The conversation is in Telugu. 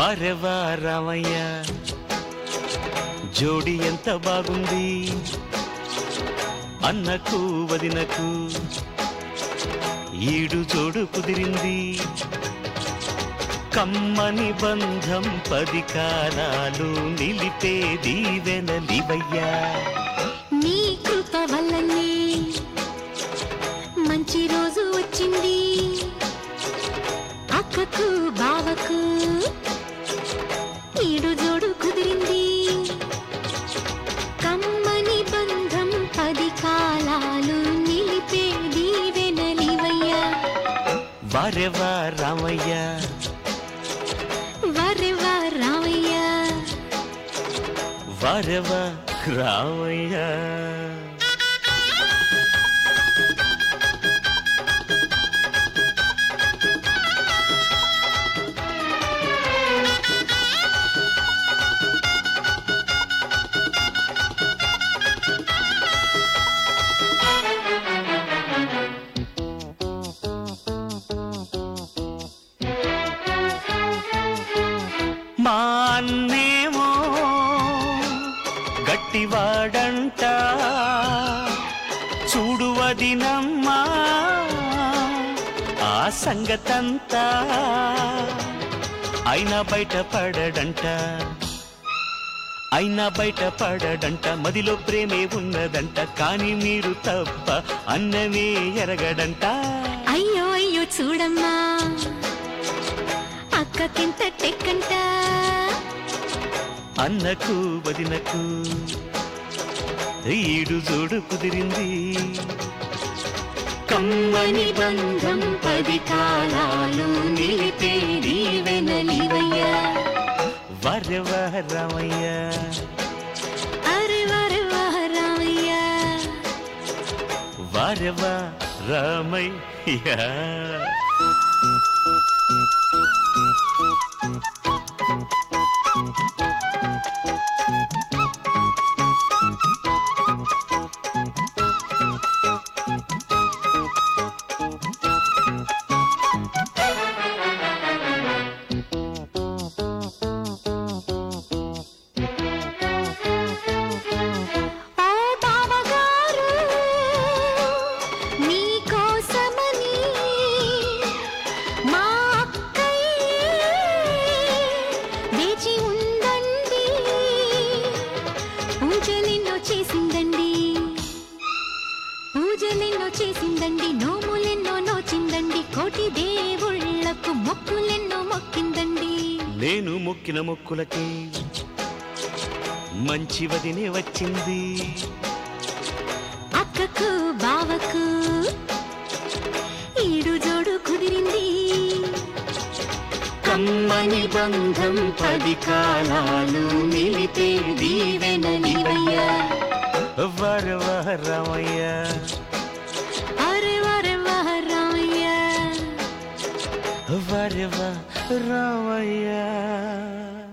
వారెవా రామయ్య జోడి ఎంత బాగుంది అన్నకు వదినకు ఈడు జోడు కుదిరింది కమ్మని బంధం పది కాలాలు నిలిపే దీవెనలివయ్యా నీ కృప వల్లనే మంచి రోజు వచ్చింది అక్కకు బావకు ఈడు జోడు కుదిరింది కమ్మని బంధం పది కాలాలు నిలిపే దీవెనలివయ్యా వారెవా రామయ్య వరెవా రామయ్య వారెవా రామయ్య మా అన్నేమో గట్టివాడంట చూడు వదినమ్మా ఆ సంగతంతా అయినా బయట పడడంట అయినా బయట పడడంట మదిలో ప్రేమే ఉన్నదంట కానీ మీరు తప్ప అన్నమే ఎరగడంట అయ్యో అయ్యో చూడమ్మా అక్కకింత టెక్కంట అన్నకు వదినకు ఈడు జోడు కుదిరింది కమ్మని బంధం పది కాలాలు నిలిపే దీవెనలివయ్యా వరవరమయ్య అరే వరే వహ రామయ్య వరవ రామయ్య ఓ బావగారు మీకోసమని మా అక్కయ్య వేచి ఉందండి పూజలెన్నో చేసిందండి పూజలెన్నో చేసిందండి నోములెన్నో నోచిందండి కోటి దేవుళ్ళకు మొక్కులెన్నో మొక్కిందండి నేను మొక్కిన మొక్కులకి మంచి వదినే వచ్చింది అక్కకు బావకు ఈడు జోడు కుదిరింది కమ్మని బంధం పది కాలాలు నిలిపే దీవెనలివయ్యా వరవరమయ్య అరే వరే వహ రామయ్య వరవ రామయ్య